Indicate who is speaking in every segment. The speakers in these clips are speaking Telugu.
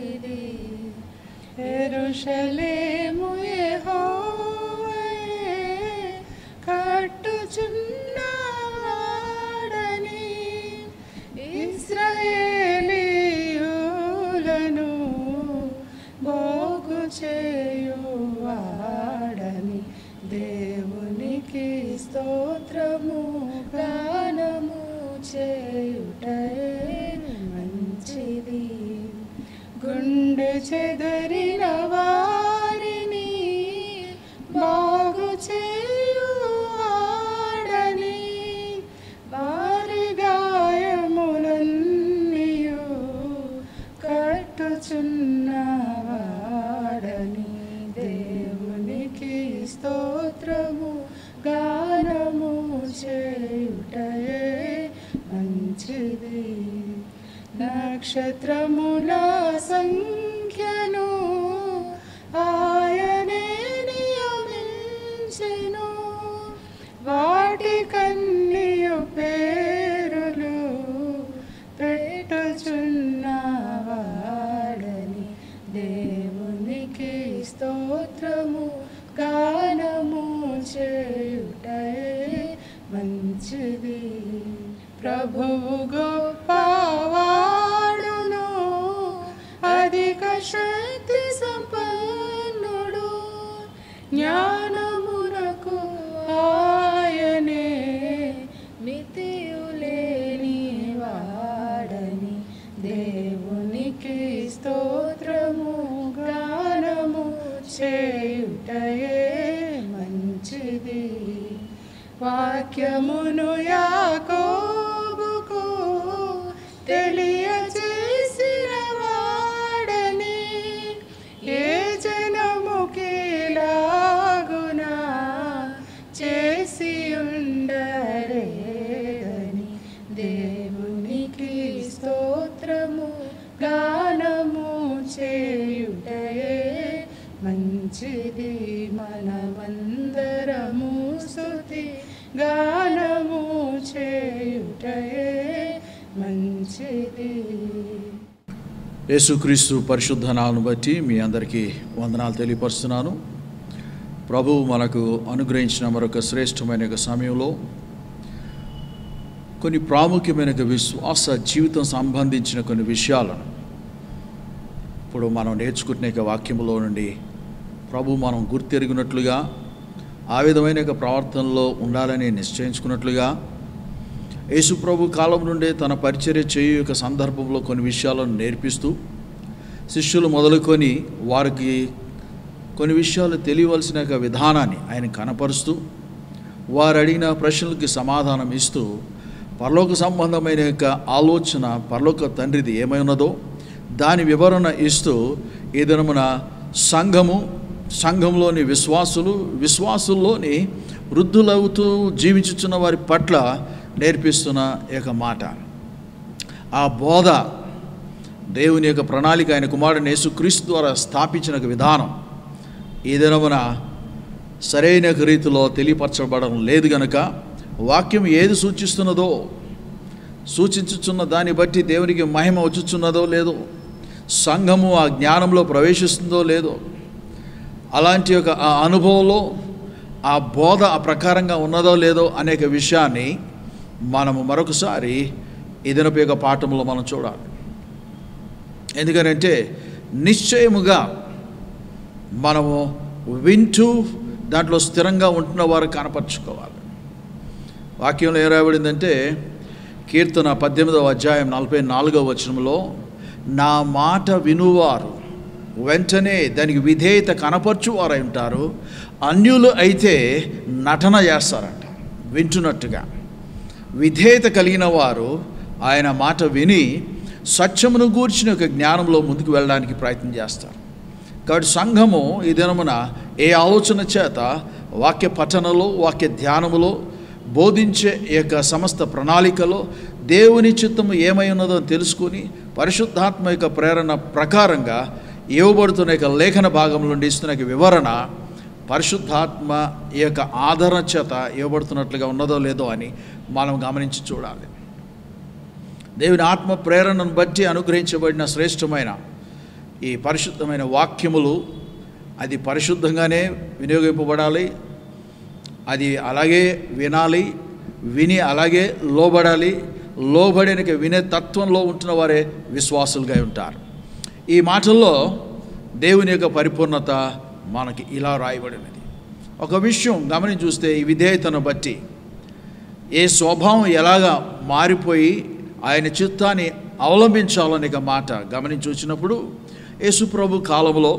Speaker 1: మంచిది ఎరుషలేము యెహోవాయే కట్టుచున్నాడని ఇస్రాయేలీయులను బాగు చేయువాడని దేవునికి స్తోత్రము గానము చేయుటయే మంచిది గుండె చెదరిన వారిని బాగు చేయువాడని వారి గాయములన్నీయు కట్టుచున్నవాడని దేవునికి స్తోత్రము గానము చేయుటయే మంచిది నక్షత్రముల సంఖ్యను ఆయనే నియమించెను వాటి కన్నియు పేరులు పెట్టుచున్నవాడని దేవునికి స్తోత్రము గానము చేయుటయే మంచిది ప్రభువు గొప్పవాడును అధిక శక్తి సంపన్నుడు జ్ఞానమునకు ఆయనే మితియులేని వాడని దేవునికి స్తోత్రము గానము చేయుటయే మంచిది వాక్యమును యాకోబుకు తెలియచేసిన వాడని ఏ జనముకి లాగునా చేసి ఉండరేదని దేవునికి స్తోత్రము గానము చేయుటయే మంచిది మనమందరము స్తుతి గానము చేయుటయే మంచిది
Speaker 2: యేసుక్రీస్తు పరిశుద్ధ నామను బట్టి మీ అందరికీ వందనాలు తెలియపరుస్తున్నాను ప్రభువు మనకు అనుగ్రహించిన మరొక శ్రేష్టమైన ఒక సమయంలో కొన్ని ప్రాముఖ్యమైన ఒక విశ్వాస జీవితం సంబంధించిన కొన్ని విషయాలను ఇప్పుడు మనం నేర్చుకుంటున్న యొక్క వాక్యములో నుండి ప్రభు మనం గుర్తెరిగినట్లుగా ఆ విధమైన ఒక ప్రవర్తనలో ఉండాలని నిశ్చయించుకున్నట్లుగా యేసు ప్రభు కాలం నుండే తన పరిచర్య చేయు యొక్క సందర్భంలో కొన్ని విషయాలను నేర్పిస్తూ శిష్యులు మొదలుకొని వారికి కొన్ని విషయాలు తెలియవలసిన యొక్క విధానాన్ని ఆయన కనపరుస్తూ వారు అడిగిన ప్రశ్నలకి సమాధానం ఇస్తూ పరలోక సంబంధమైన యొక్క ఆలోచన పరలోక తండ్రిది ఏమై ఉన్నదో దాని వివరణ ఇస్తూ ఈ దినమున సంఘము సంఘంలోని విశ్వాసులు విశ్వాసుల్లోని వృద్ధులవుతూ జీవించుచున్న వారి పట్ల నేర్పిస్తున్న ఈ యొక్క మాట ఆ బోధ దేవుని యొక్క ప్రణాళిక ఆయన కుమారుని యేసుక్రీస్తు ద్వారా స్థాపించిన ఒక విధానం ఈ దినమున సరైన రీతిలో తెలియపరచబడడం లేదు గనక వాక్యం ఏది సూచిస్తున్నదో సూచించుచున్న దాన్ని బట్టి దేవునికి మహిమ వచ్చుచున్నదో లేదో సంఘము ఆ జ్ఞానంలో ప్రవేశిస్తుందో లేదో అలాంటి ఒక ఆ అనుభవంలో ఆ బోధ ఆ ప్రకారంగా ఉన్నదో లేదో అనేక విషయాన్ని మనము మరొకసారి ఈ దినపు యొక్క పాఠంలో మనం చూడాలి ఎందుకనంటే నిశ్చయముగా మనము వింటూ దాంట్లో స్థిరంగా ఉంటున్న వారు కనపరుచుకోవాలి వాక్యంలో ఏం రాయబడిందంటే కీర్తన పద్దెనిమిదవ అధ్యాయం నలభై నాలుగవ వచనంలో నా మాట వినువారు వెంటనే దానికి విధేయత కనపరచువారై ఉంటారు అన్యులు అయితే నటన చేస్తారంట వింటున్నట్టుగా విధేయత కలిగిన వారు ఆయన మాట విని సత్యమును గూర్చిన ఒక జ్ఞానంలో ముందుకు వెళ్ళడానికి ప్రయత్నం చేస్తారు కాబట్టి సంఘము ఈ దినమున ఏ ఆలోచన చేత వాక్య పఠనలో వాక్య ధ్యానములో బోధించే ఈ యొక్క సమస్త ప్రణాళికలో దేవుని చిత్తము ఏమై ఉన్నదో తెలుసుకుని పరిశుద్ధాత్మ యొక్క ప్రేరణ ప్రకారంగా ఇవ్వబడుతున్న యొక్క లేఖన భాగం నుండి ఇస్తున్న యొక్క వివరణ పరిశుద్ధాత్మ ఈ యొక్క ఆదరణ చేత ఇవ్వబడుతున్నట్లుగా ఉన్నదో లేదో అని మనం గమనించి చూడాలి దేవుని ఆత్మ ప్రేరణను బట్టి అనుగ్రహించబడిన శ్రేష్టమైన ఈ పరిశుద్ధమైన వాక్యములు అది పరిశుద్ధంగానే వినియోగింపబడాలి అది అలాగే వినాలి విని అలాగే లోబడాలి లోబడినక వినే తత్వంలో ఉంటున్న వారే విశ్వాసులుగా ఉంటారు ఈ మాటల్లో దేవుని యొక్క పరిపూర్ణత మనకి ఇలా రాయబడినది ఒక విషయం గమనించి చూస్తే ఈ విధేయతను బట్టి ఏ స్వభావం ఎలాగా మారిపోయి ఆయన చిత్తాన్ని అవలంబించాలనే ఒక మాట గమనించి వచ్చినప్పుడు యేసుప్రభు కాలంలో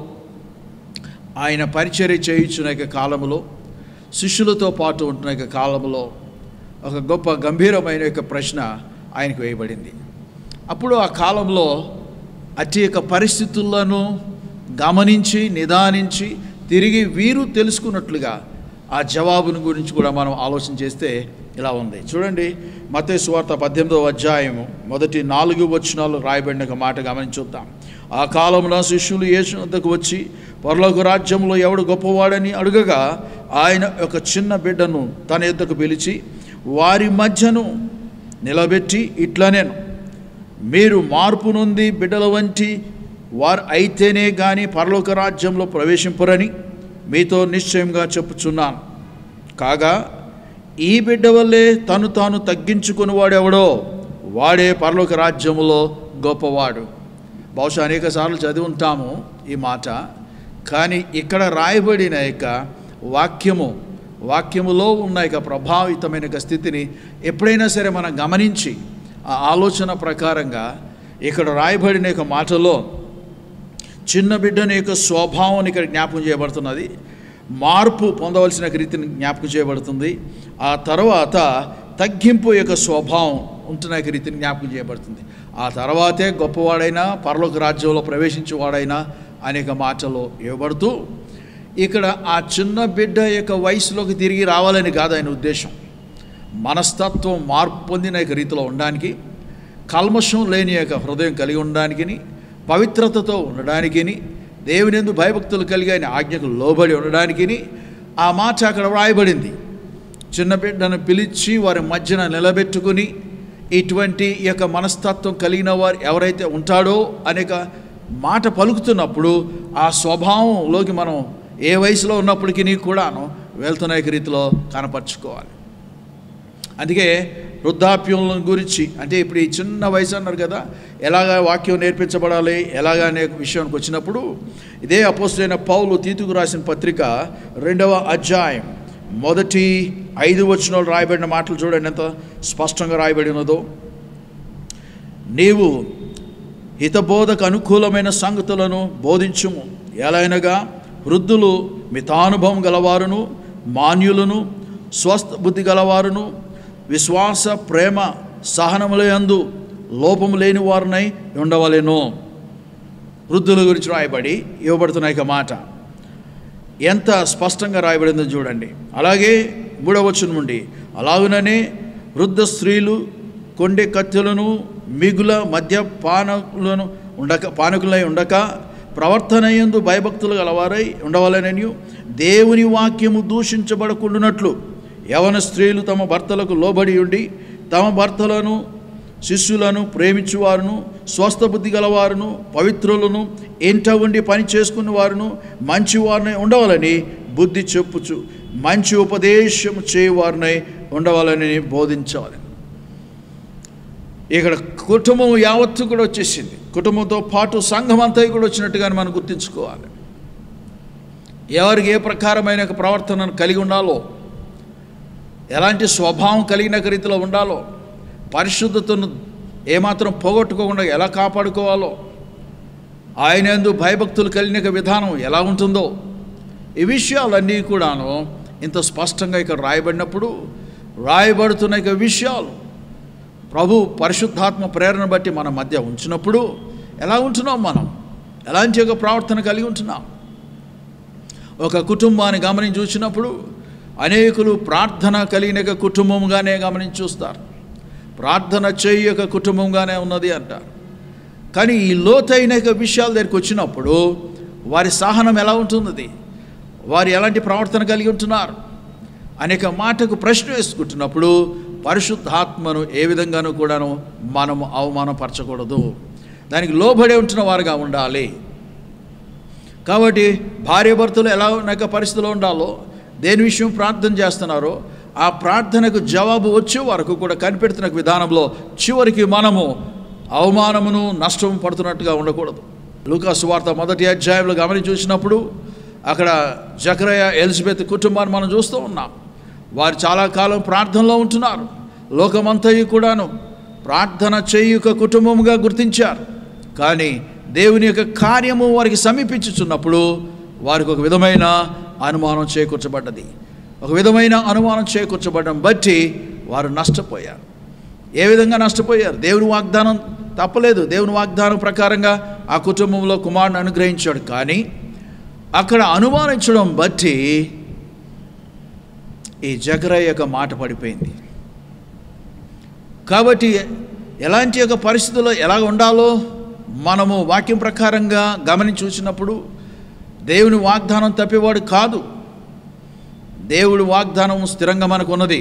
Speaker 2: ఆయన పరిచర్య చేయించిన యొక్క కాలంలో శిష్యులతో పాటు ఉంటున్న యొక్క కాలంలో ఒక గొప్ప గంభీరమైన యొక్క ప్రశ్న ఆయనకు వేయబడింది అప్పుడు ఆ కాలంలో అతి యొక్క పరిస్థితులను గమనించి నిదానించి తిరిగి వీరు తెలుసుకున్నట్లుగా ఆ జవాబును గురించి కూడా మనం ఆలోచన చేస్తే ఇలా ఉంది చూడండి మతే సువార్త పద్దెనిమిదవ అధ్యాయము మొదటి నాలుగు వచనాలు రాయబడిన ఒక మాట గమనించుద్దాం ఆ కాలంలో శిష్యులు యేసు వద్దకు వచ్చి పరలోక రాజ్యంలో ఎవడు గొప్పవాడని అడుగగా ఆయన ఒక చిన్న బిడ్డను తన యొద్దకు పిలిచి వారి మధ్యను నిలబెట్టి ఇట్లా నేను మీరు మార్పు నొంది బిడ్డల వంటి వారు అయితేనే కానీ పరలోక రాజ్యంలో ప్రవేశింపరని మీతో నిశ్చయంగా చెప్పుచున్నాను కాగా ఈ బిడ్డ వల్లే తను తాను తగ్గించుకుని వాడెవడో వాడే పరలోక రాజ్యములో గొప్పవాడు బహుశా అనేక సార్లు చదివి ఉంటాము ఈ మాట కానీ ఇక్కడ రాయబడిన యొక్క వాక్యము వాక్యములో ఉన్న యొక్క ప్రభావితమైన యొక్క స్థితిని ఎప్పుడైనా సరే మనం గమనించి ఆ ఆలోచన ప్రకారంగా ఇక్కడ రాయబడిన యొక్క మాటలో చిన్న బిడ్డని యొక్క స్వభావం ఇక్కడ జ్ఞాపకం చేయబడుతున్నది మార్పు పొందవలసిన రీతిని జ్ఞాపకం చేయబడుతుంది ఆ తర్వాత తగ్గింపు యొక్క స్వభావం ఉంటున్న యొక్క రీతిని జ్ఞాపకం చేయబడుతుంది ఆ తర్వాతే గొప్పవాడైనా పరలోక రాజ్యంలో ప్రవేశించేవాడైనా అనేక మాటలు ఇవ్వబడుతూ ఇక్కడ ఆ చిన్న బిడ్డ యొక్క వయసులోకి తిరిగి రావాలని కాదు ఆయన ఉద్దేశం మనస్తత్వం మార్పు పొందిన యొక్క రీతిలో ఉండడానికి కల్మషం లేని యొక్క హృదయం కలిగి ఉండడానికిని పవిత్రతతో ఉండడానికిని దేవుని ఎందు భయభక్తులు కలిగి ఆయన ఆజ్ఞకు లోబడి ఉండడానికిని ఆ మాట అక్కడ వ్రాయబడింది చిన్న బిడ్డను పిలిచి వారి మధ్యన నిలబెట్టుకుని ఇటువంటి ఈ యొక్క మనస్తత్వం కలిగిన వారు ఎవరైతే ఉంటాడో అనేక మాట పలుకుతున్నప్పుడు ఆ స్వభావంలోకి మనం ఏ వయసులో ఉన్నప్పటికీ కూడాను వెళ్తున్న యొక్క రీతిలో కనపరుచుకోవాలి అందుకే వృద్ధాప్యం గురించి అంటే ఇప్పుడు ఈ చిన్న వయసు అన్నారు కదా ఎలాగ వాక్యం నేర్పించబడాలి ఎలాగ అనే విషయానికి వచ్చినప్పుడు ఇదే అపోస్తులైన పౌలు తీతుకు రాసిన పత్రిక రెండవ అధ్యాయం మొదటి ఐదు వచనాలు రాయబడిన మాటలు చూడండి ఎంత స్పష్టంగా రాయబడి ఉన్నదో నీవు హితబోధకు అనుకూలమైన సంగతులను బోధించుము ఎలైనగా వృద్ధులు మితానుభవం గలవారును మాన్యులను స్వస్థ బుద్ధి గలవారును విశ్వాస ప్రేమ సహనములందు లోపము లేని వారినై ఉండవలెను వృద్ధుల గురించి రాయబడి ఇవ్వబడుతున్న ఇక మాట ఎంత స్పష్టంగా రాయబడిందో చూడండి అలాగే మూడవచనం నుండి అలాగుననే వృద్ధ స్త్రీలు కొండె కత్తులను మిగుల మద్య పానకులను ఉండక పానకులై ఉండక ప్రవర్తన యందు భయభక్తులు గలవారై ఉండవాలనని దేవుని వాక్యము దూషించబడకుండానట్లు యవన స్త్రీలు తమ భర్తలకు లోబడి ఉండి తమ భర్తలను శిష్యులను ప్రేమించువారును స్వస్థ బుద్ధి గలవారును పవిత్రులను ఎంట ఉండి పని చేసుకున్న వారును మంచివారినై ఉండవాలని బుద్ధి చెప్పుచు మంచి ఉపదేశం చేయవారినై ఉండవాలని బోధించాలి ఇక్కడ కుటుంబం యావత్తు కూడా వచ్చేసింది కుటుంబంతో పాటు సంఘం అంతా కూడా వచ్చినట్టుగా మనం గుర్తుంచుకోవాలి ఎవరికి ఏ ప్రకారమైన ఒక ప్రవర్తనను కలిగి ఉండాలో ఎలాంటి స్వభావం కలిగిన రీతిలో ఉండాలో పరిశుద్ధతను ఏమాత్రం పోగొట్టుకోకుండా ఎలా కాపాడుకోవాలో ఆయన యందు భయభక్తులు కలిగిన విధానం ఎలా ఉంటుందో ఈ విషయాలన్నీ కూడాను ఇంత స్పష్టంగా ఇక్కడ రాయబడినప్పుడు రాయబడుతున్న ఇక విషయాలు ప్రభు పరిశుద్ధాత్మ ప్రేరణ బట్టి మన మధ్య ఉంచినప్పుడు ఎలా ఉంటున్నాం మనం ఎలాంటి ఒక ప్రవర్తన కలిగి ఉంటున్నాం ఒక కుటుంబాన్ని గమనించి చూసినప్పుడు అనేకులు ప్రార్థన కలిగిన ఒక కుటుంబంగానే గమనించి చూస్తారు ప్రార్థన చేయక కుటుంబంగానే ఉన్నది అంటారు కానీ ఈ లోతైన యొక్క విషయాల దగ్గరికి వచ్చినప్పుడు వారి సహనం ఎలా ఉంటున్నది వారు ఎలాంటి ప్రవర్తన కలిగి ఉంటున్నారు అనేక మాటకు ప్రశ్న వేసుకుంటున్నప్పుడు పరిశుద్ధాత్మను ఏ విధంగానూ కూడాను మనము అవమానపరచకూడదు దానికి లోబడే ఉంటున్న వారుగా ఉండాలి కాబట్టి భార్యాభర్తలు ఎలా ఉన్న పరిస్థితిలో ఉండాలో దేని విషయం ప్రార్థన చేస్తున్నారో ఆ ప్రార్థనకు జవాబు వచ్చే వరకు కూడా కనిపెడుతున్న విధానంలో చివరికి మనము అవమానమును నష్టం పడుతున్నట్టుగా ఉండకూడదు లూకాసు వార్త మొదటి అధ్యాయంలో గమని చూసినప్పుడు అక్కడ జకరయ్య ఎలిజబెత్ కుటుంబాన్ని మనం చూస్తూ ఉన్నాం వారు చాలా కాలం ప్రార్థనలో ఉంటున్నారు లోకమంతయు కూడాను ప్రార్థన చేయుక కుటుంబముగా గుర్తించారు కానీ దేవుని యొక్క కార్యము వారికి సమీపించుచున్నప్పుడు వారికి ఒక విధమైన అనుమానం చేకూర్చబడ్డది ఒక విధమైన అనుమానం చేకూర్చబడడం బట్టి వారు నష్టపోయారు ఏ విధంగా నష్టపోయారు దేవుని వాగ్దానం తప్పలేదు దేవుని వాగ్దానం ప్రకారంగా ఆ కుటుంబంలో కుమారుని అనుగ్రహించాడు కానీ అక్కడ అనుమానించడం బట్టి ఈ జగరయ్య యొక్క మాట పడిపోయింది కాబట్టి ఎలాంటి యొక్క పరిస్థితుల్లో ఎలా ఉండాలో మనము వాక్యం ప్రకారంగా గమనించి చూసినప్పుడు దేవుని వాగ్దానం తప్పేవాడు కాదు దేవుడి వాగ్దానం స్థిరంగా మనకు ఉన్నది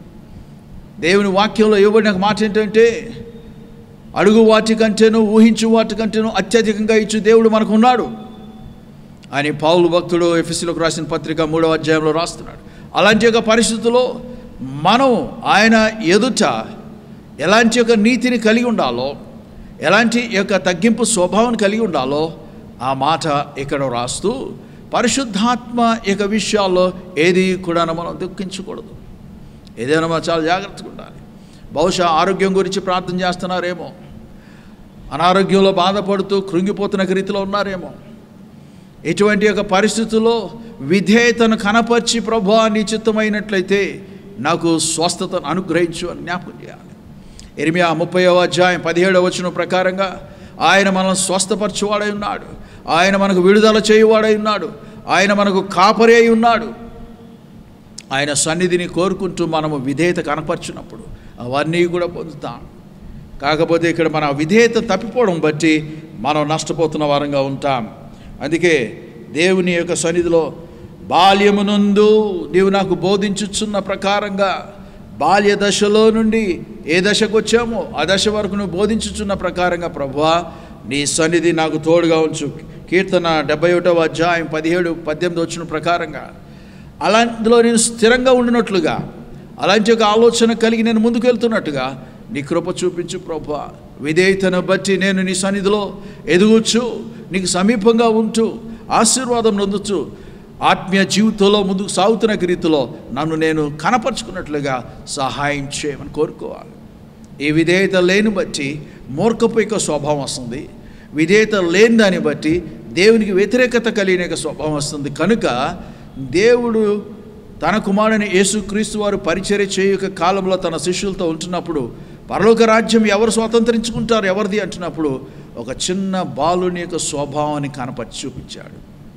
Speaker 2: దేవుని వాక్యంలో ఇవ్వబడిన ఒక మాట ఏంటంటే అడుగు వాటి కంటేను ఊహించు వాటి కంటేను అత్యధికంగా ఇచ్చు దేవుడు మనకు ఉన్నాడు అని పౌలు భక్తుడు ఎఫ్ఎస్సీలోకి రాసిన పత్రిక మూడవ అధ్యాయంలో రాస్తున్నాడు అలాంటి యొక్క పరిస్థితుల్లో మనం ఆయన ఎదుట ఎలాంటి యొక్క నీతిని కలిగి ఉండాలో ఎలాంటి యొక్క తగ్గింపు స్వభావం కలిగి ఉండాలో ఆ మాట ఇక్కడ రాస్తూ పరిశుద్ధాత్మ యొక్క విషయాల్లో ఏది కూడా మనం దుఃఖించకూడదు ఏదైనా మనం చాలా జాగ్రత్తగా ఉండాలి బహుశా ఆరోగ్యం గురించి ప్రార్థన చేస్తున్నారేమో అనారోగ్యంలో బాధపడుతూ కృంగిపోతున్న రీతిలో ఉన్నారేమో ఇటువంటి యొక్క పరిస్థితుల్లో విధేయతను కనపరిచి ప్రభు నీ చిత్తమైనట్లయితే నాకు స్వస్థతను అనుగ్రహించు అని జ్ఞాపకం చేయాలి ఎనిమియా ముప్పైవ అధ్యాయం పదిహేడవ వచ్చిన ప్రకారంగా ఆయన మనల్ని స్వస్థపరచువాడై ఉన్నాడు ఆయన మనకు విడుదల చేయువాడై ఉన్నాడు ఆయన మనకు కాపరి అయి ఉన్నాడు ఆయన సన్నిధిని కోరుకుంటూ మనము విధేయత కనపరిచినప్పుడు అవన్నీ కూడా పొందుతాం కాకపోతే ఇక్కడ మన విధేయత తప్పిపోవడం బట్టి మనం నష్టపోతున్న వారంగా ఉంటాం అందుకే దేవుని యొక్క సన్నిధిలో బాల్యమునందు నీవు నాకు బోధించుచున్న ప్రకారంగా బాల్య దశలో నుండి ఏ దశకు వచ్చామో ఆ దశ వరకు నువ్వు బోధించుచున్న ప్రకారంగా ప్రభువా నీ సన్నిధి నాకు తోడుగా ఉంచు కీర్తన డెబ్బై ఒకటవ అధ్యాయం పదిహేడు పద్దెనిమిది వచ్చిన ప్రకారంగా అలాంటిలో నేను స్థిరంగా ఉండినట్లుగా అలాంటి ఒక ఆలోచన కలిగి నేను ముందుకు వెళ్తున్నట్టుగా నీ కృప చూపించు ప్రభు విధేయతను బట్టి నేను నీ సన్నిధిలో ఎదుగుచ్చు నీకు సమీపంగా ఉంటూ ఆశీర్వాదం నొందుచు ఆత్మీయ జీవితంలో ముందుకు సాగుతున్న రీతిలో నన్ను నేను కనపరుచుకున్నట్లుగా సహాయం చేయమని కోరుకోవాలి ఈ విధేయత లేని బట్టి మూర్ఖపు యొక్క స్వభావం వస్తుంది విధేయత లేని దాన్ని బట్టి దేవునికి వ్యతిరేకత కలిగిన యొక్క స్వభావం వస్తుంది కనుక దేవుడు తన కుమారుని యేసుక్రీస్తు వారు పరిచర్య చేయక కాలంలో తన శిష్యులతో ఉంటున్నప్పుడు పరలోక రాజ్యం ఎవరు స్వాతంత్రించుకుంటారు ఎవరిది అంటున్నప్పుడు ఒక చిన్న బాలుని యొక్క స్వభావాన్ని కనపరిచి చూపించాడు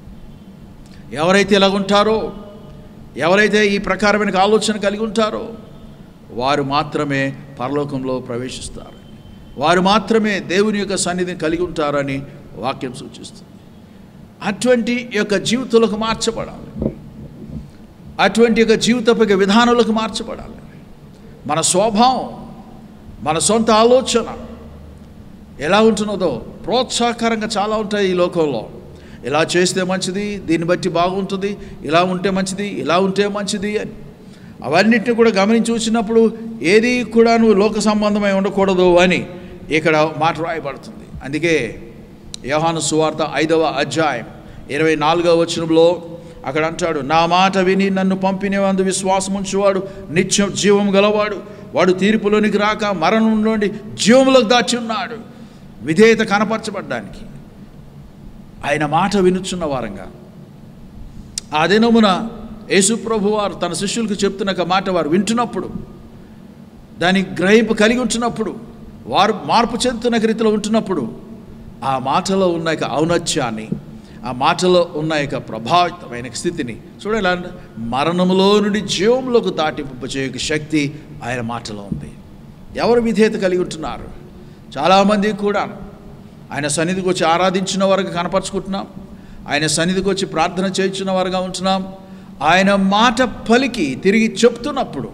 Speaker 2: ఎవరైతే ఇలా ఉంటారో ఎవరైతే ఈ ప్రకారమైన ఆలోచన కలిగి ఉంటారో వారు మాత్రమే పరలోకంలో ప్రవేశిస్తారు వారు మాత్రమే దేవుని యొక్క సన్నిధిని కలిగి ఉంటారని వాక్యం సూచిస్తుంది అటువంటి యొక్క జీవితంలోకి మార్చబడాలి అటువంటి యొక్క జీవితపు యొక్క విధానాలకు మార్చబడాలి మన స్వభావం మన సొంత ఆలోచన ఎలా ఉంటున్నదో ప్రోత్సాహకరంగా చాలా ఉంటాయి ఈ లోకంలో ఇలా చేస్తే మంచిది దీన్ని బట్టి బాగుంటుంది ఇలా ఉంటే మంచిది ఇలా ఉంటే మంచిది అని అవన్నిటిని కూడా గమనించి చూసినప్పుడు ఏది కూడా నువ్వు లోక సంబంధమై ఉండకూడదు అని ఇక్కడ మాట రాయబడుతుంది అందుకే యోహాను సువార్త ఐదవ అధ్యాయం ఇరవై నాలుగవ వచనంలో అక్కడ అంటాడు నా మాట విని నన్ను పంపినవందు విశ్వాసం ఉంచువాడు నిత్యం జీవం గలవాడు వాడు తీర్పులోనికి రాక మరణం నుండి జీవంలోకి దాచి ఉన్నాడు విధేయత కనపరచబడ్డానికి ఆయన మాట వినుచున్న వారంగా ఆ దినమున యేసుప్రభు వారు తన శిష్యులకు చెప్తున్న ఒక మాట వారు వింటున్నప్పుడు దాని గ్రహింపు కలిగి ఉంటున్నప్పుడు వారు మార్పు చెందుతున్న రీతిలో ఉంటున్నప్పుడు ఆ మాటలో ఉన్న యొక్క ఔన్నత్యాన్ని ఆ మాటలో ఉన్న యొక్క ప్రభావితమైన స్థితిని చూడాలి మరణములో నుండి జీవంలోకి దాటింపు చేయక శక్తి ఆయన మాటలో ఉంది ఎవరు విధేయత కలిగి ఉంటున్నారు చాలామంది కూడా ఆయన సన్నిధికి వచ్చి ఆరాధించిన వారుగా కనపరుచుకుంటున్నాం ఆయన సన్నిధికి వచ్చి ప్రార్థన చేయించిన వారుగా ఉంటున్నాం ఆయన మాట పలికి తిరిగి చెప్తున్నప్పుడు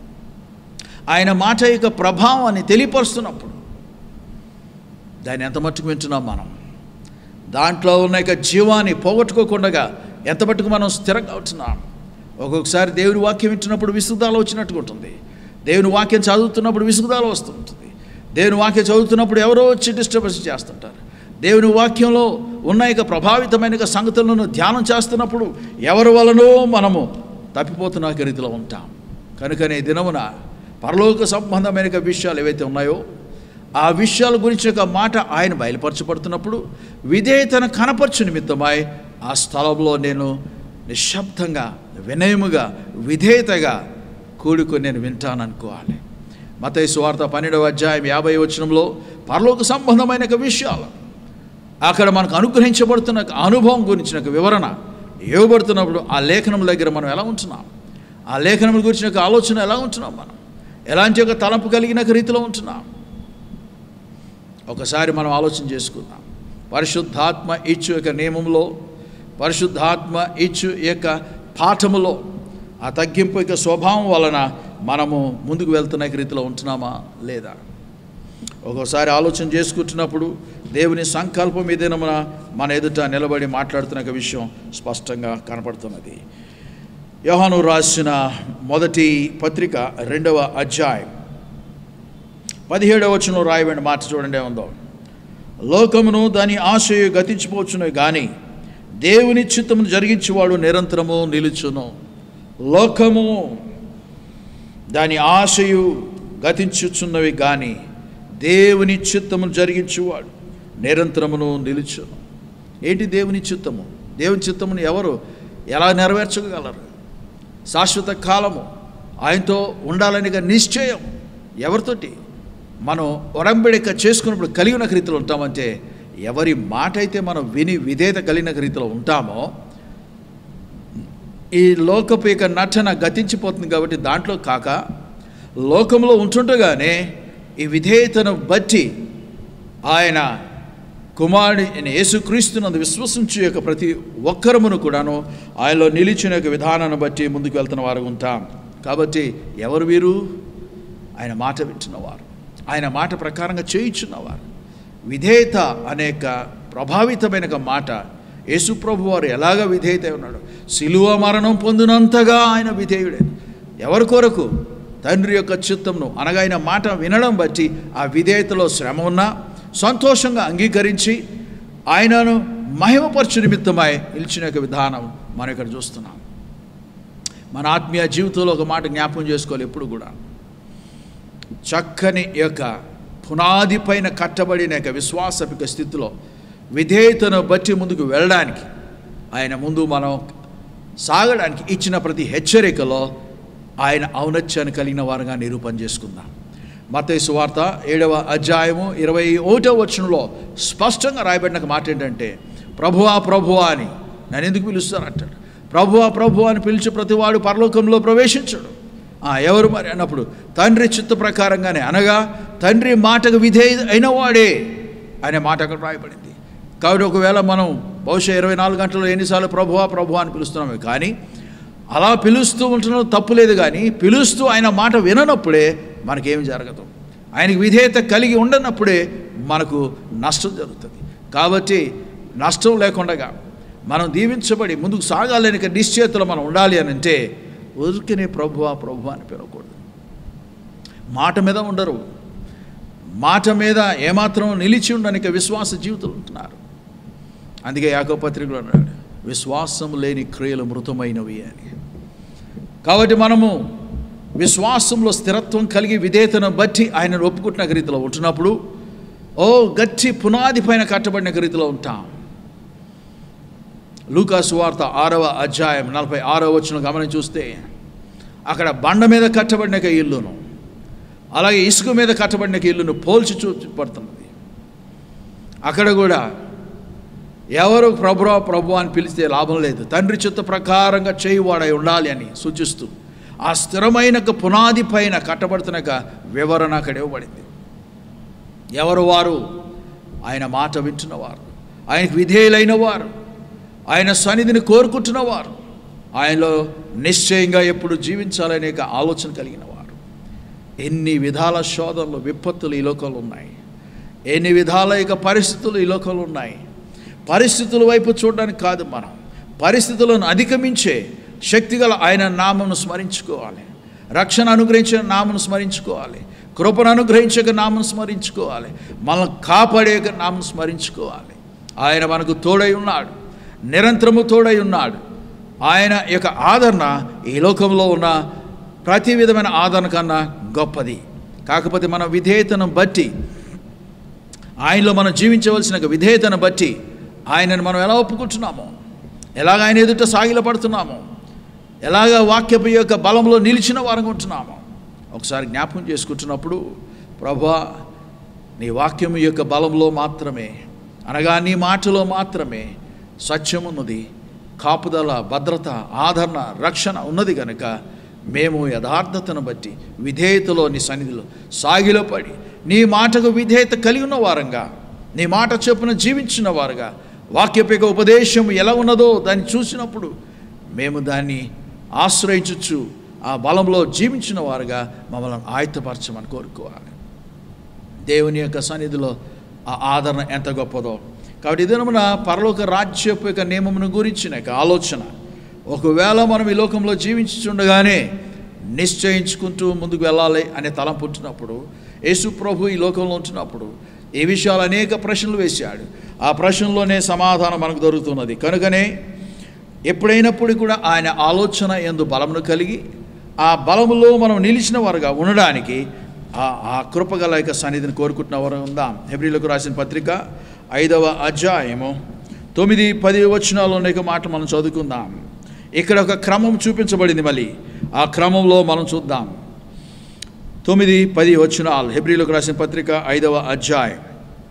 Speaker 2: ఆయన మాట యొక్క ప్రభావాన్ని తెలియపరుస్తున్నప్పుడు దాన్ని ఎంత మట్టుకు వింటున్నాం మనం దాంట్లో ఉన్న యొక్క జీవాన్ని పోగొట్టుకోకుండా ఎంత మట్టుకు మనం స్థిరంగా ఉంటున్నాం ఒక్కొక్కసారి దేవుని వాక్యం వింటున్నప్పుడు విసుగుదాలు వచ్చినట్టుగా ఉంటుంది దేవుని వాక్యం చదువుతున్నప్పుడు విసుగుదాలు వస్తుంటుంది దేవుని వాక్యం చదువుతున్నప్పుడు ఎవరో వచ్చి డిస్టర్బెన్స్ చేస్తుంటారు దేవుని వాక్యంలో ఉన్న యొక్క ప్రభావితమైన యొక్క సంగతులను ధ్యానం చేస్తున్నప్పుడు ఎవరి వలనో మనము తప్పిపోతున్న ఒక రీతిలో ఉంటాం కనుకనే ఈ దినమున పరలోక సంబంధమైన యొక్క విషయాలు ఏవైతే ఉన్నాయో ఆ విషయాల గురించి ఒక మాట ఆయన బయలుపరచబడుతున్నప్పుడు విధేయతను కనపరచు నిమిత్తమై ఆ స్థలంలో నేను నిశ్శబ్దంగా వినయముగా విధేయతగా కూడుకొని నేను వింటాను అనుకోవాలి మతయ సువార్త పన్నెండవ అధ్యాయం యాభై వచనంలో పరలోక సంబంధమైన ఒక విషయాలు అక్కడ మనకు అనుగ్రహించబడుతున్న ఒక అనుభవం గురించిన ఒక వివరణ ఇవ్వబడుతున్నప్పుడు ఆ లేఖనం దగ్గర మనం ఎలా ఉంటున్నాం ఆ లేఖనం గురించిన ఒక ఆలోచన ఎలా ఉంటున్నాం మనం ఎలాంటి ఒక తలంపు కలిగిన ఒక రీతిలో ఉంటున్నాం ఒకసారి మనం ఆలోచన చేసుకుందాం పరిశుద్ధాత్మ ఇచ్చు యొక్క నియమంలో పరిశుద్ధాత్మ ఇచ్చు యొక్క పాఠములో ఆ తగ్గింపు యొక్క స్వభావం వలన మనము ముందుకు వెళ్తున్న యొక్క రీతిలో ఉంటున్నామా లేదా ఒక్కోసారి ఆలోచన చేసుకుంటున్నప్పుడు దేవుని సంకల్పం ఏదైనా మన ఎదుట నిలబడి మాట్లాడుతున్న ఒక విషయం స్పష్టంగా కనపడుతున్నది యోహాను రాసిన మొదటి పత్రిక రెండవ అధ్యాయం పదిహేడవ వచనం రాయబడిన మాట చూడండి ఏముందో లోకమును దాని ఆశయు గతించిపోవచ్చును కానీ దేవుని చిత్తమును జరిగించేవాడు నిరంతరము నిలుచును లోకము దాని ఆశయు గతించుచున్నవి కానీ దేవుని చిత్తమును జరిగించేవాడు నిరంతరమును నిలుచును ఏంటి దేవుని చిత్తము దేవుని చిత్తమును ఎవరు ఎలా నెరవేర్చగలరు శాశ్వత కాలము ఆయనతో ఉండాలనిగా నిశ్చయం ఎవరితోటి మనం ఒరంబడిక చేసుకున్నప్పుడు కలిగిన రీతిలో ఉంటామంటే ఎవరి మాట అయితే మనం విని విధేయత కలిగిన రీతిలో ఉంటామో ఈ లోకపు యొక్క నటన గతించిపోతుంది కాబట్టి దాంట్లో కాక లోకంలో ఉంటుండగానే ఈ విధేయతను బట్టి ఆయన కుమారుడి యేసుక్రీస్తునందు విశ్వసించు యొక్క ప్రతి ఒక్కరమును కూడాను ఆయనలో నిలిచిన యొక్క విధానాన్ని బట్టి ముందుకు వెళ్తున్న వారు ఉంటాం కాబట్టి ఎవరు వీరు ఆయన మాట వింటున్నవారు ఆయన మాట ప్రకారంగా చేయించున్నవారు విధేయత అనేక ప్రభావితమైన ఒక మాట యేసుప్రభు వారు ఎలాగ విధేయత ఉన్నాడు సిలువ మరణం పొందినంతగా ఆయన విధేయుడే ఎవరి కొరకు తండ్రి యొక్క చిత్తంను అనగా ఆయన మాట వినడం బట్టి ఆ విధేయతలో శ్రమ ఉన్నా సంతోషంగా అంగీకరించి ఆయనను మహిమపరచు నిమిత్తమై నిలిచిన యొక్క విధానం మనం ఇక్కడ చూస్తున్నాం మన ఆత్మీయ జీవితంలో ఒక మాట జ్ఞాపకం చేసుకోవాలి ఎప్పుడు కూడా చక్కని యొక్క పునాది పైన కట్టబడిన యొక్క విశ్వాసపిక స్థితిలో విధేయతను బట్టి ముందుకు వెళ్ళడానికి ఆయన ముందు మనం సాగడానికి ఇచ్చిన ప్రతి హెచ్చరికలో ఆయన ఔన్నత్యాన్ని కలిగిన వారుగా నిరూపణ చేసుకుందాం మత్తయి సువార్త ఏడవ అధ్యాయము ఇరవై ఒకటో వచనంలో స్పష్టంగా రాయబడిన ఒక మాట ఏంటంటే ప్రభువా ప్రభువా అని నన్ను ఎందుకు పిలుస్తానంటాడు ప్రభువా ప్రభువా అని పిలిచి ప్రతివాడు పరలోకంలో ప్రవేశించడు ఆ, ఎవరు మరి అన్నప్పుడు తండ్రి చిత్త ప్రకారంగానే అనగా తండ్రి మాటకు విధేయ అయిన వాడే అనే మాట అక్కడ రాయబడింది కాబట్టి ఒకవేళ మనం బహుశా ఇరవై నాలుగు గంటల్లో ఎన్నిసార్లు ప్రభువా ప్రభువా అని పిలుస్తున్నామే కానీ అలా పిలుస్తూ ఉంటున్న తప్పు లేదు కానీ పిలుస్తూ ఆయన మాట విననప్పుడే మనకేమి జరగదు ఆయనకి విధేయత కలిగి ఉండనప్పుడే మనకు నష్టం జరుగుతుంది కాబట్టి నష్టం లేకుండా మనం దీవించబడి ముందుకు సాగాలని నిశ్చేతలో మనం ఉండాలి అని అంటే ఊరికనే ప్రభువా ప్రభు అని పిలవకూడదు మాట మీద ఉండరు మాట మీద ఏమాత్రం నిలిచి ఉండడానికి విశ్వాస జీవితాలు ఉంటున్నారు అందుకే యాకో పత్రికలో అన్నాడు విశ్వాసం లేని క్రియలు మృతమైనవి అని కాబట్టి మనము విశ్వాసంలో స్థిరత్వం కలిగి విధేయతను బట్టి ఆయనను ఒప్పుకుంటున్న రీతిలో ఉంటున్నప్పుడు ఓ గట్టి పునాది పైన కట్టబడిన రీతిలో ఉంటాం లూకాసు వార్త ఆరవ అధ్యాయం నలభై ఆరవ వచ్చిన గమనం చూస్తే అక్కడ బండ మీద కట్టబడిన ఒక ఇల్లును అలాగే ఇసుక మీద కట్టబడిన ఒక ఇల్లును పోల్చి చూపడుతున్నది అక్కడ కూడా ఎవరు ప్రభురా ప్రభు అని పిలిస్తే లాభం లేదు తండ్రి చిత్త ప్రకారంగా చేయువాడై ఉండాలి అని సూచిస్తూ ఆ స్థిరమైన ఒక పునాది పైన కట్టబడుతున్న ఒక వివరణ అక్కడ ఇవ్వబడింది ఎవరు వారు ఆయన మాట వింటున్నవారు ఆయనకు విధేయులైన వారు ఆయన సన్నిధిని కోరుకుంటున్నవారు ఆయనలో నిశ్చయంగా ఎప్పుడు జీవించాలనే ఒక ఆలోచన కలిగిన వారు ఎన్ని విధాల శోధనలు విపత్తులు ఈ లోకంలో ఉన్నాయి ఎన్ని విధాల యొక్క పరిస్థితులు ఈ లోకంలో ఉన్నాయి పరిస్థితుల వైపు చూడడానికి కాదు మనం పరిస్థితులను అధిగమించే శక్తిగల ఆయన నామను స్మరించుకోవాలి రక్షణ అనుగ్రహించిన నామను స్మరించుకోవాలి కృపను అనుగ్రహించక నామను స్మరించుకోవాలి మనల్ని కాపాడే నామను స్మరించుకోవాలి ఆయన మనకు తోడై ఉన్నాడు నిరంతరము తోడై ఉన్నాడు ఆయన యొక్క ఆదరణ ఈ లోకంలో ఉన్న ప్రతి విధమైన ఆదరణ కన్నా గొప్పది కాకపోతే మన విధేయతను బట్టి ఆయనలో మనం జీవించవలసిన ఒక విధేయతను బట్టి ఆయనను మనం ఎలా ఒప్పుకుంటున్నామో ఎలాగ ఆయన ఎదుట సాగిల పడుతున్నామో ఎలాగ వాక్యపు యొక్క బలంలో నిలిచిన వారంగా ఉంటున్నామో ఒకసారి జ్ఞాపకం చేసుకుంటున్నప్పుడు ప్రభా నీ వాక్యము యొక్క బలంలో మాత్రమే అనగా నీ మాటలో మాత్రమే సత్యమున్నది కాపుదల భద్రత ఆదరణ రక్షణ ఉన్నది కనుక మేము యథార్థతను బట్టి విధేయతలో నీ సన్నిధిలో సాగిలో పడి నీ మాటకు విధేయత కలిగి ఉన్న వారంగా నీ మాట చొప్పున జీవించిన వారుగా వాక్యపు యొక్క ఉపదేశం ఎలా ఉన్నదో దాన్ని చూసినప్పుడు మేము దాన్ని ఆశ్రయించచ్చు ఆ బలంలో జీవించిన వారుగా మమ్మల్ని ఆయత్తపరచమని కోరుకోవాలి దేవుని యొక్క సన్నిధిలో ఆ ఆదరణ ఎంత గొప్పదో కాబట్టి ఇదనమున పరలోక రాజ్యపు యొక్క నియమమును గురించిన యొక్క ఆలోచన ఒకవేళ మనం ఈ లోకంలో జీవించుండగానే నిశ్చయించుకుంటూ ముందుకు వెళ్ళాలి అనే తలంపు ఉంటున్నప్పుడు యేసు ప్రభు ఈ లోకంలో ఉంటున్నప్పుడు ఈ విషయాలు అనేక ప్రశ్నలు వేశాడు ఆ ప్రశ్నలోనే సమాధానం మనకు దొరుకుతున్నది కనుకనే ఎప్పుడైనప్పుడు కూడా ఆయన ఆలోచన ఎందు బలమును కలిగి ఆ బలములో మనం నిలిచిన వారుగా ఉండడానికి ఆ ఆ కృపగల యొక్క సన్నిధిని కోరుకుంటున్న వారు ఉందాం హెబ్రిలకు రాసిన పత్రిక ఐదవ అధ్యాయము తొమ్మిది పది వచనాలు అనేక మాట మనం చదువుకుందాం ఇక్కడ ఒక క్రమం చూపించబడింది మళ్ళీ ఆ క్రమంలో మనం చూద్దాం తొమ్మిది పది వచనాలు హెబ్రిలకు రాసిన పత్రిక ఐదవ అధ్యాయం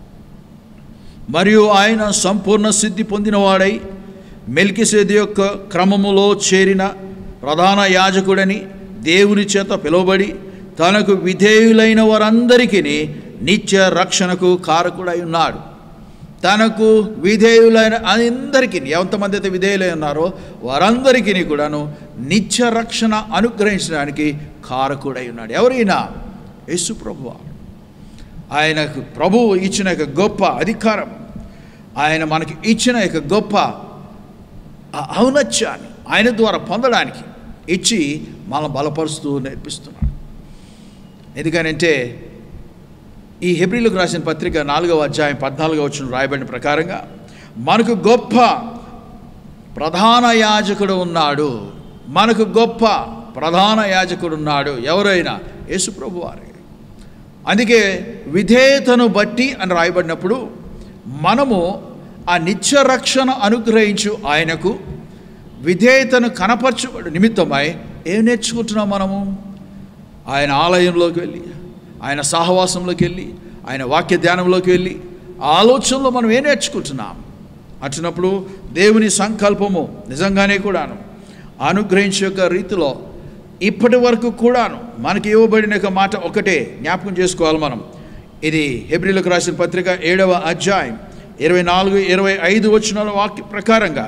Speaker 2: మరియు ఆయన సంపూర్ణ సిద్ధి పొందినవాడై మెల్కిసేది యొక్క క్రమములో చేరిన ప్రధాన యాజకుడని దేవుని చేత పిలువబడి తనకు విధేయులైన వారందరికీ నిత్య రక్షణకు కారకుడై ఉన్నాడు తనకు విధేయులైన అందరికీ ఎంతమంది అయితే విధేయులై ఉన్నారో వారందరికీ కూడాను నిత్య రక్షణ అనుగ్రహించడానికి కారకుడై ఉన్నాడు ఎవరైనా యేసు ప్రభువా ఆయనకు ప్రభువు ఇచ్చిన యొక్క గొప్ప అధికారం ఆయన మనకి ఇచ్చిన యొక్క గొప్ప ఆ ఔన్నత్యాన్ని ఆయన ద్వారా పొందడానికి ఇచ్చి మనం బలపరుస్తూ నేర్పిస్తున్నాడు ఎందుకనంటే ఈ హెబ్రిలకు రాసిన పత్రిక నాలుగవ అధ్యాయం పద్నాలుగవ వచ్చిన రాయబడిన ప్రకారంగా మనకు గొప్ప ప్రధాన యాజకుడు ఉన్నాడు మనకు గొప్ప ప్రధాన యాజకుడు ఉన్నాడు ఎవరైనా యేసుప్రభు వారే అందుకే విధేయతను బట్టి అని రాయబడినప్పుడు మనము ఆ నిత్య రక్షణ అనుగ్రహించు ఆయనకు విధేయతను కనపరచుబడు నిమిత్తమై ఏం నేర్చుకుంటున్నాం మనము ఆయన ఆలయంలోకి వెళ్ళి ఆయన సహవాసంలోకి వెళ్ళి ఆయన వాక్య ధ్యానంలోకి వెళ్ళి ఆ ఆలోచనలో మనం ఏం నేర్చుకుంటున్నాం అచ్చినప్పుడు దేవుని సంకల్పము నిజంగానే కూడాను అనుగ్రహించే యొక్క రీతిలో ఇప్పటి వరకు కూడాను మనకి ఇవ్వబడిన ఒక మాట ఒకటే జ్ఞాపకం చేసుకోవాలి మనం ఇది హెబ్రిలకు రాసిన పత్రిక ఏడవ అధ్యాయం ఇరవై నాలుగు ఇరవై ఐదు వచ్చిన వాక్య ప్రకారంగా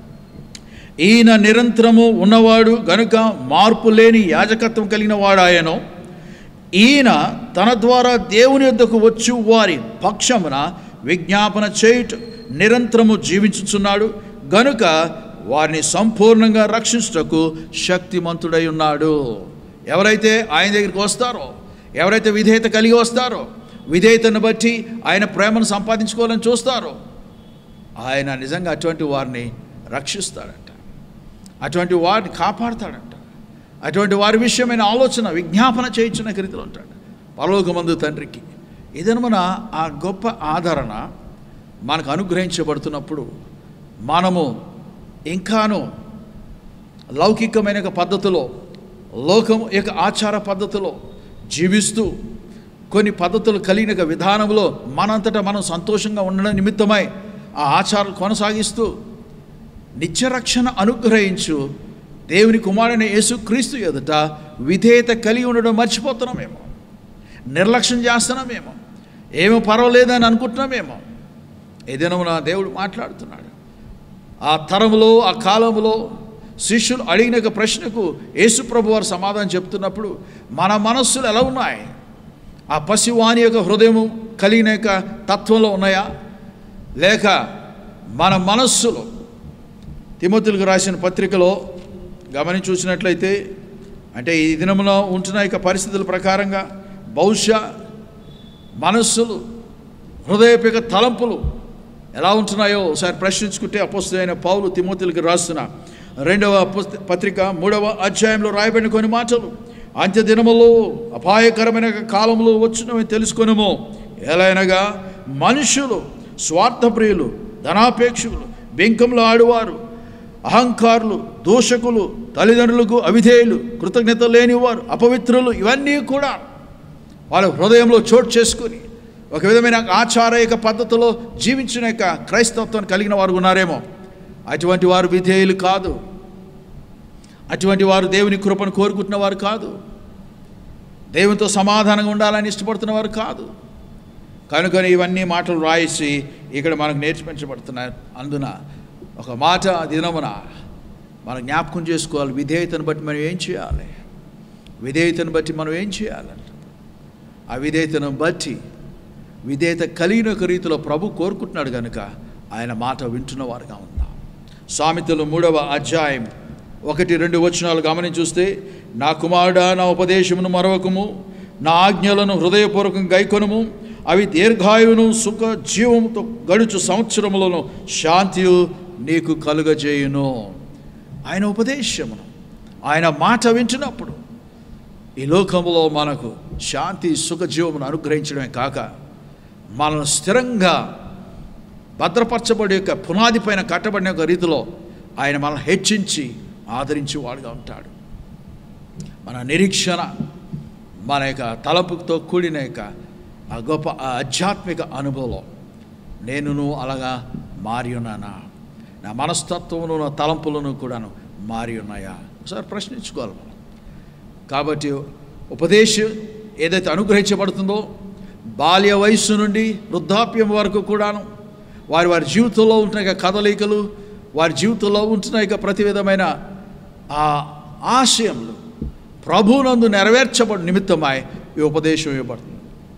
Speaker 2: ఈయన నిరంతరము ఉన్నవాడు గనుక మార్పు లేని యాజకత్వం కలిగిన వాడాయను ఈయన తన ద్వారా దేవుని యొద్దకు వచ్చు వారి పక్షమున విజ్ఞాపన చేయుట నిరంతరము జీవించుచున్నాడు గనుక వారిని సంపూర్ణంగా రక్షించుటకు శక్తిమంతుడై ఉన్నాడు ఎవరైతే ఆయన దగ్గరికి వస్తారో ఎవరైతే విధేయత కలిగి వస్తారో విధేయతను బట్టి ఆయన ప్రేమను సంపాదించుకోవాలని చూస్తారో ఆయన నిజంగా అటువంటి వారిని రక్షిస్తాడంట అటువంటి వారిని కాపాడతాడంట అటువంటి వారి విషయమైన ఆలోచన విజ్ఞాపన చేయించిన రీతిలో ఉంటాడు పరలోకమందు తండ్రికి ఇదని మన ఆ గొప్ప ఆదరణ మనకు అనుగ్రహించబడుతున్నప్పుడు మనము ఇంకాను లౌకికమైన ఒక పద్ధతిలో లోకం యొక్క ఆచార పద్ధతిలో జీవిస్తూ కొన్ని పద్ధతులు కలిగిన ఒక విధానంలో మనంతటా మనం సంతోషంగా ఉండడం నిమిత్తమై ఆ ఆచారాలు కొనసాగిస్తూ నిత్యరక్షణ అనుగ్రహించు దేవుని కుమారుని యేసుక్రీస్తు ఎదుట విధేయత కలిగి ఉండడం మర్చిపోతున్నామేమో నిర్లక్ష్యం చేస్తున్నామేమో ఏమో పర్వాలేదని అనుకుంటున్నామేమో ఏదైనా నా దేవుడు మాట్లాడుతున్నాడు ఆ తరములో ఆ కాలంలో శిష్యులు అడిగిన ఒక ప్రశ్నకు యేసుప్రభు వారు సమాధానం చెప్తున్నప్పుడు మన మనస్సులు ఎలా ఉన్నాయి ఆ పసివాని యొక్క హృదయము కలిగిన యొక్క తత్వంలో ఉన్నాయా లేక మన మనస్సులో తిమోతులకు రాసిన పత్రికలో గమని చూసినట్లయితే అంటే ఈ దినములో ఉంటున్న ఇక పరిస్థితుల ప్రకారంగా బహుశా మనస్సులు హృదయపిక తలంపులు ఎలా ఉంటున్నాయో ఒకసారి ప్రశ్నించుకుంటే అపోస్తులైన పౌలు తిమోతులకు రాస్తున్న రెండవ పుస్త- పత్రిక మూడవ అధ్యాయంలో రాయబడిన కొన్ని మాటలు అంత్య దినములో అపాయకరమైన కాలంలో వచ్చునవి తెలుసుకొనుము ఎలాగనగా మనుషులు స్వార్థప్రియులు ధనాపేక్షకులు బెంకంలో ఆడువారు అహంకారులు దూషకులు తల్లిదండ్రులకు అవిధేయులు కృతజ్ఞత లేనివారు అపవిత్రులు ఇవన్నీ కూడా వాళ్ళ హృదయంలో చోటు చేసుకుని ఒక విధమైన ఆచారయక పద్ధతిలో జీవించిన యొక్క క్రైస్తవత్వాన్ని కలిగిన వారు ఉన్నారేమో అటువంటి వారు విధేయులు కాదు అటువంటి వారు దేవుని కృపను కోరుకుంటున్న వారు కాదు దేవునితో సమాధానంగా ఉండాలని ఇష్టపడుతున్న వారు కాదు కనుకొని ఇవన్నీ మాటలు రాయేసి ఇక్కడ మనకు నేర్పించబడుతున్నాయి అందున ఒక మాట దినమున మనం జ్ఞాపకం చేసుకోవాలి విధేయతను బట్టి మనం ఏం చేయాలి విధేయతను బట్టి మనం ఏం చేయాలంట ఆ విధేయతను బట్టి విధేయత కలిగిన ఒక రీతిలో ప్రభు కోరుకుంటున్నాడు కనుక ఆయన మాట వింటున్న వారుగా ఉందాం సామెతలు మూడవ అధ్యాయం ఒకటి రెండు వచనాలు గమనించి చూస్తే నా కుమారుడా నా ఉపదేశమును మరొకము నా ఆజ్ఞలను హృదయపూర్వకంగా గైకొనుము అవి దీర్ఘాయువును సుఖ జీవముతో గడుచు సంవత్సరములను శాంతియు నీకు కలుగజేయును ఆయన ఉపదేశమును ఆయన మాట వింటున్నప్పుడు ఈ లోకంలో మనకు శాంతి సుఖజీవమును అనుగ్రహించడమే కాక మనల్ని స్థిరంగా భద్రపరచబడి యొక్క పునాది పైన కట్టబడిన ఒక రీతిలో ఆయన మనల్ని హెచ్చించి ఆదరించి వాడుగా ఉంటాడు మన నిరీక్షణ మన యొక్క తలపుతో కూడిన యొక్క ఆ గొప్ప ఆ ఆధ్యాత్మిక అనుభవం నేనును అలాగా మారి ఉన్నానా నా మనస్తత్వమును నా తలంపులను కూడాను మారి ఉన్నాయా ఒకసారి ప్రశ్నించుకోవాలి మనం కాబట్టి ఉపదేశం ఏదైతే అనుగ్రహించబడుతుందో బాల్య వయస్సు నుండి వృద్ధాప్యం వరకు కూడాను వారి వారి జీవితంలో ఉంటున్న యొక్క కదలికలు వారి జీవితంలో ఉంటున్న యొక్క ప్రతి విధమైన ఆ ఆశయములు ప్రభునందు నెరవేర్చబడి నిమిత్తమై ఈ ఉపదేశం ఇవ్వబడుతుంది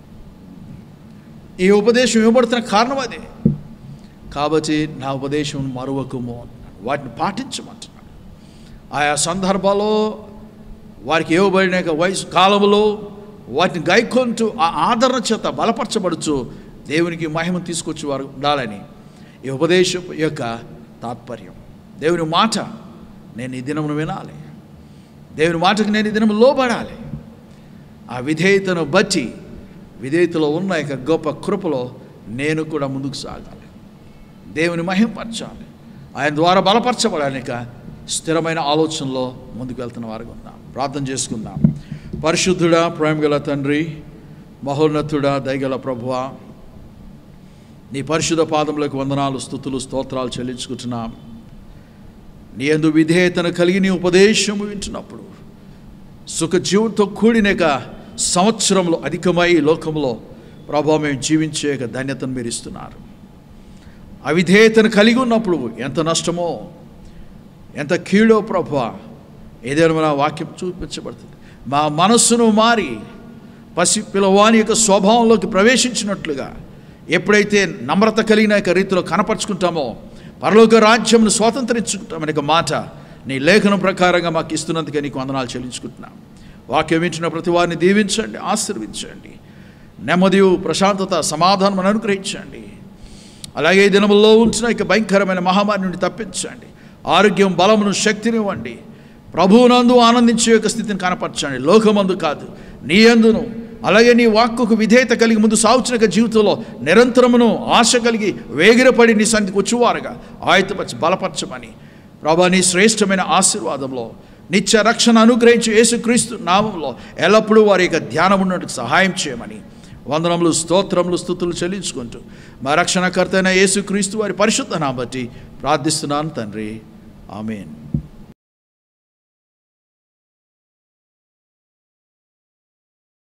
Speaker 2: ఈ ఉపదేశం ఇవ్వబడుతున్న కారణం అదే కాబట్టి నా ఉపదేశం మరువకము అంటున్నాడు వాటిని పాటించమంటున్నాడు ఆయా సందర్భాల్లో వారికి ఇవ్వబడిన యొక్క వయసు కాలంలో వాటిని గైకొంటూ ఆ ఆదరణ చేత బలపరచబడుచు దేవునికి మహిమ తీసుకొచ్చి వారు ఉండాలని ఈ ఉపదేశం యొక్క తాత్పర్యం దేవుని మాట నేను ఈ దినమును వినాలి దేవుని మాటకు నేను ఈ దినము లోబడాలి ఆ విధేయతను బట్టి విధేయతలో ఉన్న యొక్క గొప్ప కృపలో నేను కూడా ముందుకు సాగాలి దేవుని మహింపరచాలి ఆయన ద్వారా బలపరచబడాలిక స్థిరమైన ఆలోచనలో ముందుకు వెళ్తున్న వారికి ఉందాం ప్రార్థన చేసుకుందాం పరిశుద్ధుడా ప్రేమగల తండ్రి మహోన్నతుడా దయగల ప్రభువా నీ పరిశుద్ధ పాదములకు వందనాలు స్థుతులు స్తోత్రాలు చెల్లించుకుంటున్నాం నీ అందు విధేయతను కలిగి నీ ఉపదేశము వింటున్నప్పుడు సుఖ జీవంతో కూడిన యొక్క సంవత్సరంలో అధికమై ఈ లోకంలో ప్రభావ మేము జీవించే యొక్క ధన్యతను మీరు ఇస్తున్నారు అవిధేయతను కలిగి ఉన్నప్పుడు ఎంత నష్టమో ఎంత కీడో ప్రభు ఏదైనా మన వాక్యం చూపించబడుతుంది మా మనస్సును మారి పసి పిల్లవాని యొక్క స్వభావంలోకి ప్రవేశించినట్లుగా ఎప్పుడైతే నమ్రత కలిగిన యొక్క రీతిలో కనపరుచుకుంటామో పరలోక రాజ్యంను స్వాతంత్రించుకుంటామనే ఒక మాట నీ లేఖనం ప్రకారంగా మాకు ఇస్తున్నందుకే నీకు వందనాలు చెల్లించుకుంటున్నాం వాక్యం వింటున్న ప్రతి వారిని దీవించండి ఆశీర్వించండి నెమ్మదియు ప్రశాంతత సమాధానం అనుగ్రహించండి అలాగే ఈ దినముల్లో ఉంచిన ఇక భయంకరమైన మహమ్మారి నుండి తప్పించండి ఆరోగ్యం బలమును శక్తినివ్వండి ప్రభువునందు ఆనందించే యొక్క స్థితిని కనపరచండి లోకమందు కాదు నీ అందును అలాగే నీ వాక్కుకు విధేయత కలిగి ముందు సాగుచిన యొక్క జీవితంలో నిరంతరమును ఆశ కలిగి వేగిరపడి నీ సంధికి వచ్చువారుగా ఆయతపరచి బలపరచమని ప్రభా నీ శ్రేష్టమైన ఆశీర్వాదంలో నిత్య రక్షణ అనుగ్రహించి యేసుక్రీస్తు నామంలో ఎల్లప్పుడూ వారి యొక్క ధ్యానం ఉన్నట్టుకు సహాయం చేయమని వందనములు స్తోత్రములు స్థుతులు చెల్లించుకుంటూ మా రక్షణకర్త అయిన యేసుక్రీస్తు వారి పరిశుద్ధ నామం బట్టి ప్రార్థిస్తున్నాను తండ్రి ఆమెన్